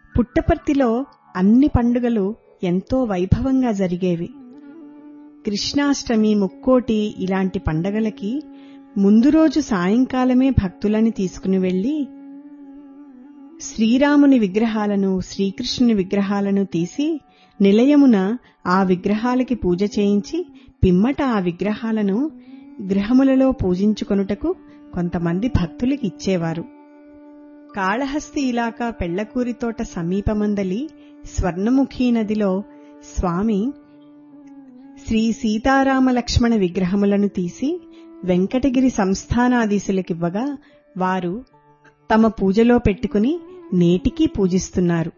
పుట్టపర్తిలో అన్ని పండుగలు ఎంతో వైభవంగా జరిగేవి కృష్ణాష్టమి ముక్కోటి ఇలాంటి పండగలకి ముందు రోజు సాయంకాలమే భక్తులని తీసుకుని వెళ్లి శ్రీరాముని విగ్రహాలను శ్రీకృష్ణుని విగ్రహాలను తీసి నిలయమున ఆ విగ్రహాలకి పూజ చేయించి పిమ్మట ఆ విగ్రహాలను గృహములలో పూజించుకొనుటకు కొంతమంది భక్తులకి ఇచ్చేవారు కాళహస్తి ఇలాకా పెళ్లకూరి తోట సమీపమందలి స్వర్ణముఖీ నదిలో స్వామి శ్రీ సీతారామ లక్ష్మణ విగ్రహములను తీసి వెంకటగిరి సంస్థానాధీశులకివ్వగా వారు తమ పూజలో పెట్టుకుని నేటికీ పూజిస్తున్నారు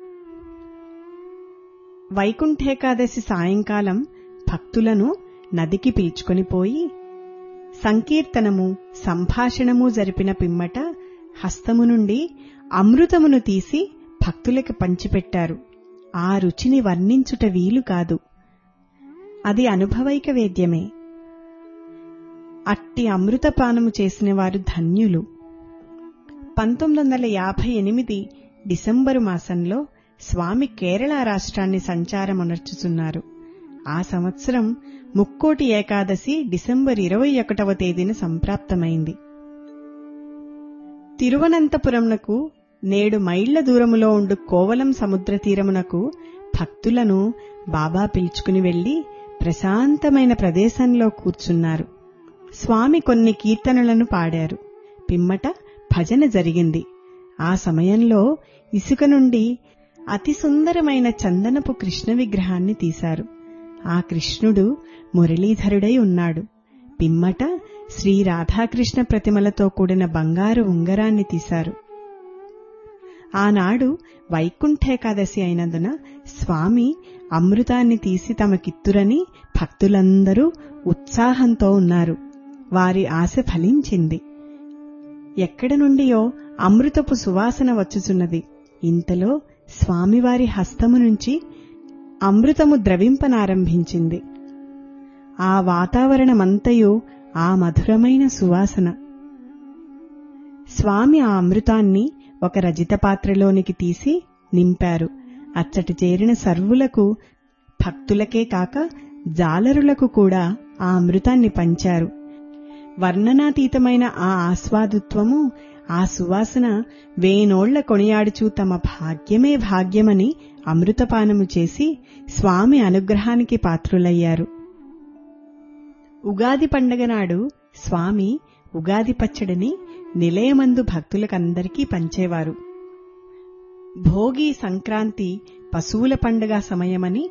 వైకుంఠేకాదశి సాయంకాలం భక్తులను నదికి పిలుచుకొని పోయి సంకీర్తనము సంభాషణము జరిపిన పిమ్మట హస్తము నుండి అమృతమును తీసి భక్తులకు పంచిపెట్టారు ఆ రుచిని వర్ణించుట వీలు కాదు అది అనుభవైక వేద్యమే అట్టి అమృతపానము చేసిన వారు ధన్యులు పంతొమ్మిది వందల యాభై ఎనిమిది డిసెంబరు మాసంలో స్వామి కేరళ రాష్ట్రాన్ని సంచారమునర్చుచున్నారు ఆ సంవత్సరం ముక్కోటి ఏకాదశి డిసెంబర్ ఇరవై ఒకటవ తేదీన సంప్రాప్తమైంది తిరువనంతపురంనకు నేడు మైళ్ల దూరములో ఉండు కోవలం సముద్ర తీరమునకు భక్తులను బాబా పిలుచుకుని వెళ్లి ప్రశాంతమైన ప్రదేశంలో కూర్చున్నారు స్వామి కొన్ని కీర్తనలను పాడారు పిమ్మట భజన జరిగింది ఆ సమయంలో ఇసుక నుండి అతి సుందరమైన చందనపు కృష్ణ విగ్రహాన్ని తీశారు ఆ కృష్ణుడు మురళీధరుడై ఉన్నాడు పిమ్మట శ్రీ రాధాకృష్ణ ప్రతిమలతో కూడిన బంగారు ఉంగరాన్ని తీశారు ఆనాడు వైకుంఠేకాదశి అయినందున స్వామి అమృతాన్ని తీసి తమకిత్తురని భక్తులందరూ ఉత్సాహంతో ఉన్నారు వారి ఆశ ఫలించింది ఎక్కడి నుండియో అమృతపు సువాసన వచ్చుచున్నది ఇంతలో స్వామివారి హస్తము నుంచి అమృతము ద్రవింపనారంభించింది ఆ వాతావరణమంతయు ఆ మధురమైన సువాసన స్వామి ఆ అమృతాన్ని ఒక రజిత పాత్రలోనికి తీసి నింపారు అచ్చటి చేరిన సర్వులకు భక్తులకే కాక జాలరులకు కూడా ఆ అమృతాన్ని పంచారు వర్ణనాతీతమైన ఆ ఆస్వాదుత్వము ఆ సువాసన వేనోళ్ల కొనియాడుచూ తమ భాగ్యమే భాగ్యమని అమృతపానము చేసి స్వామి అనుగ్రహానికి పాత్రులయ్యారు ఉగాది పండగ నాడు స్వామి ఉగాది పచ్చడిని నిలయమందు భక్తులకందరికీ పంచేవారు భోగి సంక్రాంతి పశువుల పండుగ సమయమని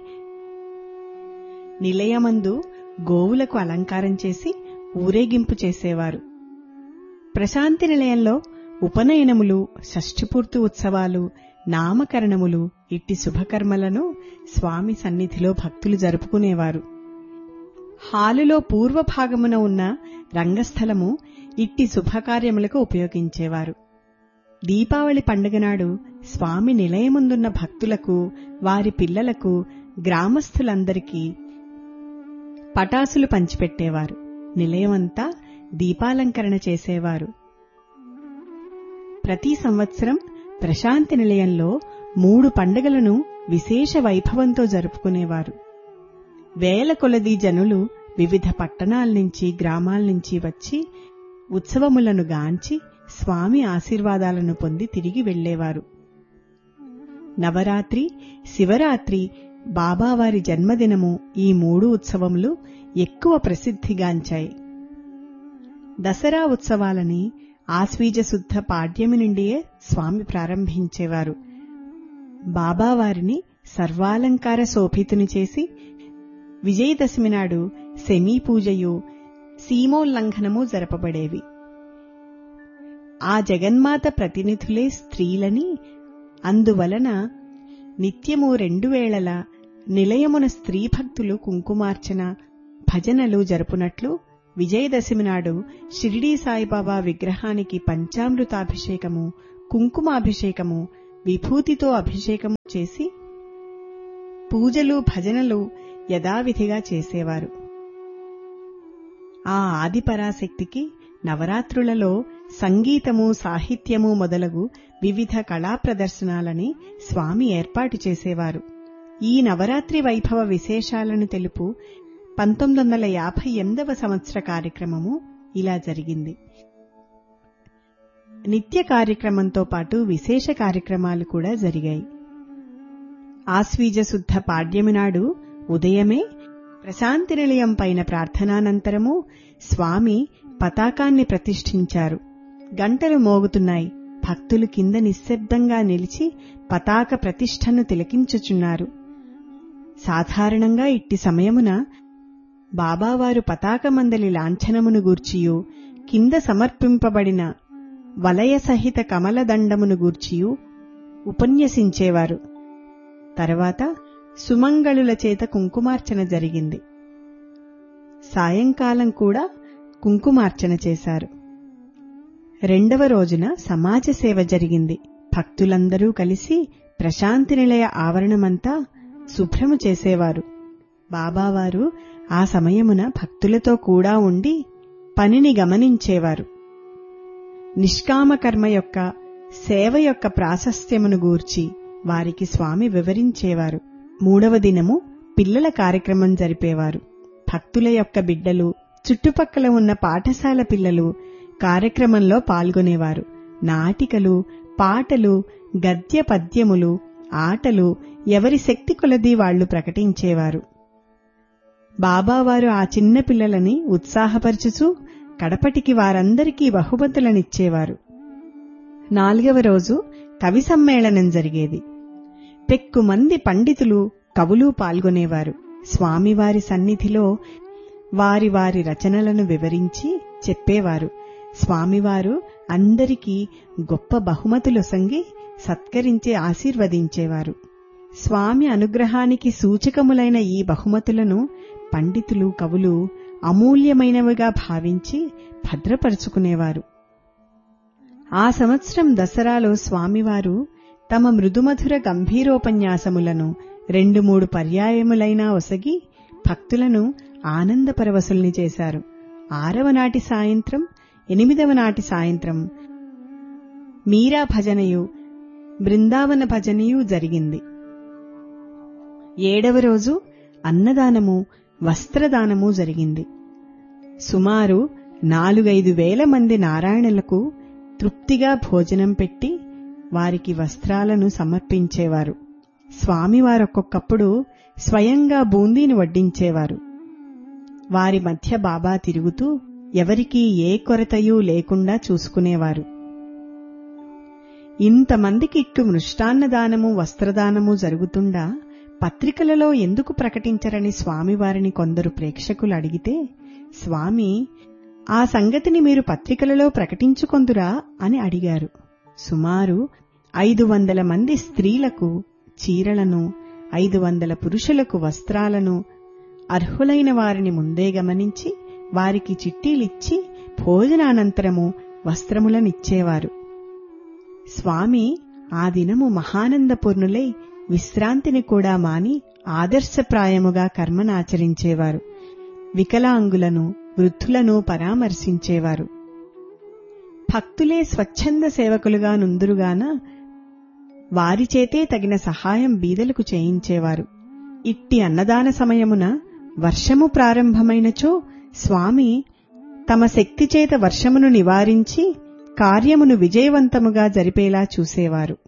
నిలయమందు గోవులకు అలంకారం చేసి ఊరేగింపు చేసేవారు ప్రశాంతి నిలయంలో ఉపనయనములు షష్ఠిపూర్తి ఉత్సవాలు నామకరణములు ఇట్టి శుభకర్మలను స్వామి సన్నిధిలో భక్తులు జరుపుకునేవారు హాలులో పూర్వభాగమున ఉన్న రంగస్థలము ఇట్టి శుభకార్యములకు ఉపయోగించేవారు దీపావళి పండుగ నాడు స్వామి నిలయముందున్న భక్తులకు వారి పిల్లలకు గ్రామస్థులందరికీ పటాసులు పంచిపెట్టేవారు నిలయమంతా దీపాలంకరణ చేసేవారు ప్రతి సంవత్సరం ప్రశాంతి నిలయంలో మూడు పండుగలను విశేష వైభవంతో జరుపుకునేవారు వేల కొలది జనులు వివిధ పట్టణాల నుంచి గ్రామాల నుంచి వచ్చి ఉత్సవములను గాంచి స్వామి ఆశీర్వాదాలను పొంది తిరిగి వెళ్లేవారు నవరాత్రి శివరాత్రి బాబావారి జన్మదినము ఈ మూడు ఉత్సవములు ఎక్కువ ప్రసిద్ధిగాంచాయి దసరా ఉత్సవాలని ఆశ్వీజ శుద్ధ పాడ్యమి నుండియే స్వామి ప్రారంభించేవారు బాబావారిని సర్వాలంకార శోభితుని చేసి విజయదశమి నాడు శమీ పూజయు సీమోల్లంఘనము జరపబడేవి ఆ జగన్మాత ప్రతినిధులే స్త్రీలని అందువలన నిత్యము రెండు వేళల నిలయమున స్త్రీ భక్తులు కుంకుమార్చన భజనలు జరుపునట్లు విజయదశమి నాడు షిరిడీ సాయిబాబా విగ్రహానికి పంచామృతాభిషేకము కుంకుమాభిషేకము విభూతితో అభిషేకము చేసి పూజలు భజనలు యథావిధిగా చేసేవారు ఆ ఆదిపరాశక్తికి నవరాత్రులలో సంగీతము సాహిత్యము మొదలగు వివిధ కళా ప్రదర్శనాలని స్వామి ఏర్పాటు చేసేవారు ఈ నవరాత్రి వైభవ విశేషాలను తెలుపు పంతొమ్మిది వందల యాభై ఎనిమిదవ సంవత్సర కార్యక్రమము ఇలా జరిగింది నిత్య కార్యక్రమంతో పాటు విశేష కార్యక్రమాలు కూడా జరిగాయి ఆశ్వీజ శుద్ధ పాడ్యమి నాడు ఉదయమే ప్రశాంతి నిలయం పైన ప్రార్థనానంతరము స్వామి పతాకాన్ని ప్రతిష్ఠించారు గంటలు మోగుతున్నాయి భక్తులు కింద నిశ్శబ్దంగా నిలిచి పతాక ప్రతిష్టను తిలకించుచున్నారు సాధారణంగా ఇట్టి సమయమున బాబావారు పతాకమందలి లాంఛనమును గూర్చియు కింద సమర్పింపబడిన వలయ సహిత కమలదండమును గూర్చియు ఉపన్యసించేవారు తర్వాత సుమంగళుల చేత కుంకుమార్చన జరిగింది సాయంకాలం కూడా కుంకుమార్చన చేశారు రెండవ రోజున సమాజ సేవ జరిగింది భక్తులందరూ కలిసి ప్రశాంతి నిలయ ఆవరణమంతా శుభ్రము చేసేవారు బాబావారు ఆ సమయమున భక్తులతో కూడా ఉండి పనిని గమనించేవారు నిష్కామ కర్మ యొక్క సేవ యొక్క ప్రాశస్త్యమును గూర్చి వారికి స్వామి వివరించేవారు మూడవ దినము పిల్లల కార్యక్రమం జరిపేవారు భక్తుల యొక్క బిడ్డలు చుట్టుపక్కల ఉన్న పాఠశాల పిల్లలు కార్యక్రమంలో పాల్గొనేవారు నాటికలు పాటలు గద్య పద్యములు ఆటలు ఎవరి శక్తి కొలది వాళ్లు ప్రకటించేవారు బాబావారు ఆ చిన్న పిల్లలని ఉత్సాహపరచుచూ కడపటికి వారందరికీ బహుమతులనిచ్చేవారు నాలుగవ రోజు కవి సమ్మేళనం జరిగేది పెక్కుమంది పండితులు కవులు పాల్గొనేవారు స్వామివారి సన్నిధిలో వారి వారి రచనలను వివరించి చెప్పేవారు స్వామివారు అందరికీ గొప్ప బహుమతులు సంగి సత్కరించి ఆశీర్వదించేవారు స్వామి అనుగ్రహానికి సూచకములైన ఈ బహుమతులను పండితులు కవులు అమూల్యమైనవిగా భావించి భద్రపరుచుకునేవారు ఆ సంవత్సరం దసరాలో స్వామివారు తమ మృదుమధుర గంభీరోపన్యాసములను రెండు మూడు పర్యాయములైనా ఒసగి భక్తులను ఆనందపరవశుల్ని చేశారు ఆరవ నాటి సాయంత్రం ఎనిమిదవ నాటి సాయంత్రం మీరా భజనయు బృందావన భజనయు జరిగింది ఏడవ రోజు అన్నదానము వస్త్రదానము జరిగింది సుమారు నాలుగైదు వేల మంది నారాయణులకు తృప్తిగా భోజనం పెట్టి వారికి వస్త్రాలను సమర్పించేవారు స్వామివారొక్కొక్కప్పుడు స్వయంగా బూందీని వడ్డించేవారు వారి మధ్య బాబా తిరుగుతూ ఎవరికీ ఏ కొరతయూ లేకుండా చూసుకునేవారు ఇంతమందికి ఇట్లు మృష్టాన్నదానము వస్త్రదానము జరుగుతుండా పత్రికలలో ఎందుకు ప్రకటించరని స్వామివారిని కొందరు ప్రేక్షకులు అడిగితే స్వామి ఆ సంగతిని మీరు పత్రికలలో ప్రకటించుకొందురా అని అడిగారు సుమారు ఐదు వందల మంది స్త్రీలకు చీరలను ఐదు వందల పురుషులకు వస్త్రాలను అర్హులైన వారిని ముందే గమనించి వారికి చిట్టీలిచ్చి భోజనానంతరము వస్త్రములనిచ్చేవారు స్వామి ఆ దినము మహానందపూర్ణులై విశ్రాంతిని కూడా మాని ఆదర్శప్రాయముగా కర్మనాచరించేవారు వికలాంగులను వృద్ధులను పరామర్శించేవారు భక్తులే స్వచ్ఛంద సేవకులుగా నుందురుగాన వారిచేతే తగిన సహాయం బీదలకు చేయించేవారు ఇట్టి అన్నదాన సమయమున వర్షము ప్రారంభమైనచో స్వామి తమ శక్తి చేత వర్షమును నివారించి కార్యమును విజయవంతముగా జరిపేలా చూసేవారు